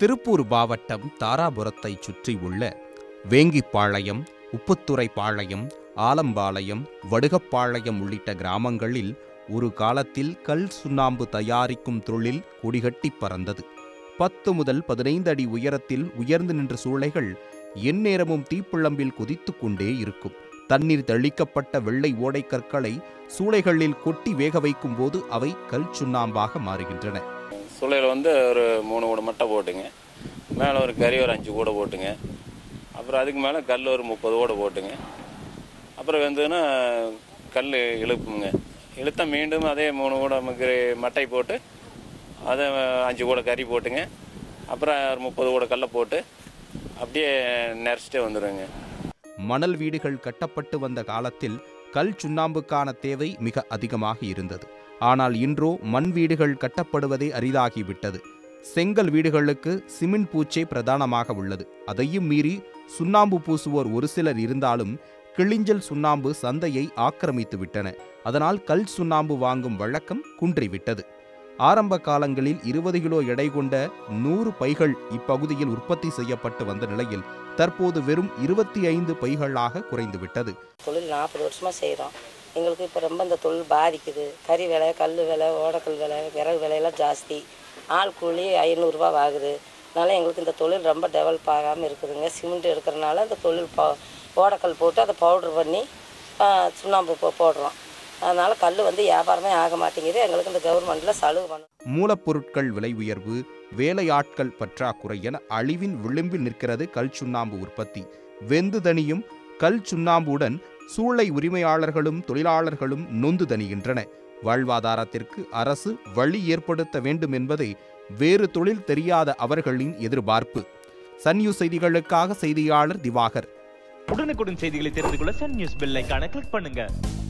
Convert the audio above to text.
திருப்பூர் மாவட்டம் தாராபுரத்தை சுற்றியுள்ள வேங்கிப்பாளையம் உப்புத்துறைப்பாளையம் ஆலம்பாளையம் வடுகப்பாளையம் உள்ளிட்ட கிராமங்களில் ஒரு காலத்தில் கல் சுண்ணாம்பு தயாரிக்கும் தொழில் கொடிகட்டி பறந்தது பத்து முதல் பதினைந்து அடி உயரத்தில் உயர்ந்து நின்ற சூளைகள் எந்நேரமும் தீப்பிழம்பில் குதித்துக் கொண்டே இருக்கும் தண்ணீர் தெளிக்கப்பட்ட வெள்ளை ஓடை கற்களை சூளைகளில் கொட்டி வேக வைக்கும் போது அவை கல் சுண்ணாம்பாக மாறுகின்றன சூளையில் வந்து ஒரு மூணு கூட மட்டை போட்டுங்க மேலே ஒரு கறி ஒரு அஞ்சு கூட போட்டுங்க அப்புறம் அதுக்கு மேலே கல் ஒரு முப்பது கூட போட்டுங்க அப்புறம் வந்துன்னா கல் இழுப்புங்க இழுத்தா மீண்டும் அதே மூணு கூட நமக்கு மட்டை போட்டு அதை அஞ்சு கூட கறி போட்டுங்க அப்புறம் ஒரு முப்பது கூட கல்லை போட்டு அப்படியே நெரிச்சிட்டே வந்துடுங்க மணல் வீடுகள் கட்டப்பட்டு வந்த காலத்தில் கல் சுண்ணாம்புக்கான தேவை மிக அதிகமாக இருந்தது ஆனால் இன்றோ மண் வீடுகள் கட்டப்படுவதே அரிதாகிவிட்டது செங்கல் வீடுகளுக்கு சிமெண்ட் பூச்சே பிரதானமாக உள்ளது அதையும் மீறி சுண்ணாம்பு பூசுவோர் ஒரு சிலர் இருந்தாலும் கிளிஞ்சல் சுண்ணாம்பு சந்தையை ஆக்கிரமித்து விட்டன அதனால் கல் சுண்ணாம்பு வாங்கும் வழக்கம் குன்றிவிட்டது ஆரம்ப காலங்களில் இருபது கிலோ எடை கொண்ட நூறு பைகள் இப்பகுதியில் உற்பத்தி செய்யப்பட்டு வந்த நிலையில் தற்போது வெறும் இருபத்தி ஐந்து பைகளாக குறைந்துவிட்டது தொழில் நாற்பது வருஷமாக செய்கிறோம் எங்களுக்கு இப்போ ரொம்ப இந்த தொழில் பாதிக்குது கறி விலை கல் விலை ஓடக்கல் விலை விறகு விலையெல்லாம் ஜாஸ்தி ஆள் கூலி ஐநூறுரூவா ஆகுது அதனால் எங்களுக்கு இந்த தொழில் ரொம்ப டெவலப் ஆகாமல் இருக்குதுங்க சிமெண்ட் எடுக்கிறனால இந்த தொழில் ப ஓடக்கல் போட்டு அதை பவுட்ரு பண்ணி ஆ, சுண்ணாம்பு போ போடுறோம் அதனால் கல் வந்து வியாபாரமே ஆக மாட்டேங்குது எங்களுக்கு இந்த கவர்மெண்ட்டில் சலுகை பண்ணணும் மூலப்பொருட்கள் விலை உயர்வு வேலையாட்கள் பற்றாக்குறை என அழிவின் விளிம்பில் நிற்கிறது கல் சுண்ணாம்பு உற்பத்தி வெந்து தணியும் கல் சுண்ணாம்புடன் சூளை உரிமையாளர்களும் தொழிலாளர்களும் நொந்து தணிகின்றன வாழ்வாதாரத்திற்கு அரசு வழி ஏற்படுத்த வேண்டும் என்பதே வேறு தொழில் தெரியாத அவர்களின் எதிர்பார்ப்பு சன் நியூஸ் செய்திகளுக்காக செய்தியாளர் திவாகர் உடனுக்குடன் செய்திகளை தெரிந்து கொள்ள சன் நியூஸ் பெல் ஐகானை கிளிக் பண்ணுங்க